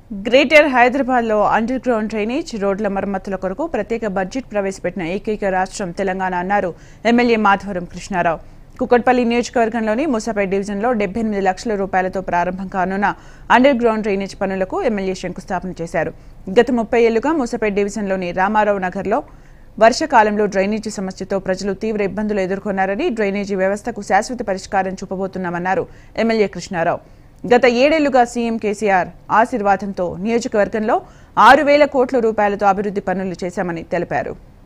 greater హైదరాబాద్లో under ground drainage రోడ్ల మరమ్మతుల కొరకు ప్రత్యేక బడ్జెట్ ప్రవేశపెట్టిన ఏకైక రాష్ట్రం తెలంగాణ అన్నారు ఎమ్మెల్యే మాధవరం కృష్ణారావు కుక్కట్పల్లి నియోజకవర్గంలోని ముసాపేట్ డివిజన్లో డెబ్బై ఎనిమిది లక్షల రూపాయలతో ప్రారంభం కానున్న అండర్ గ్రౌండ్ డ్రైనేజ్ పనులకు ఎమ్మెల్యే శంకుస్థాపన చేశారు గత ముప్పై ఏళ్లుగా ముసాపేట్ డివిజన్లోని రామారావు నగర్లో వర్షకాలంలో డ్రైనేజీ సమస్యతో ప్రజలు తీవ్ర ఇబ్బందులు ఎదుర్కొన్నారని డ్రైనేజీ వ్యవస్థకు శాశ్వత పరిష్కారం చూపబోతున్నామన్నారు ఎమ్మెల్యే కృష్ణారావు గత ఏడేళ్లుగా సీఎం కేసీఆర్ ఆశీర్వాదంతో నియోజకవర్గంలో ఆరు వేల కోట్ల రూపాయలతో అభివృద్ధి పనులు చేశామని తెలిపారు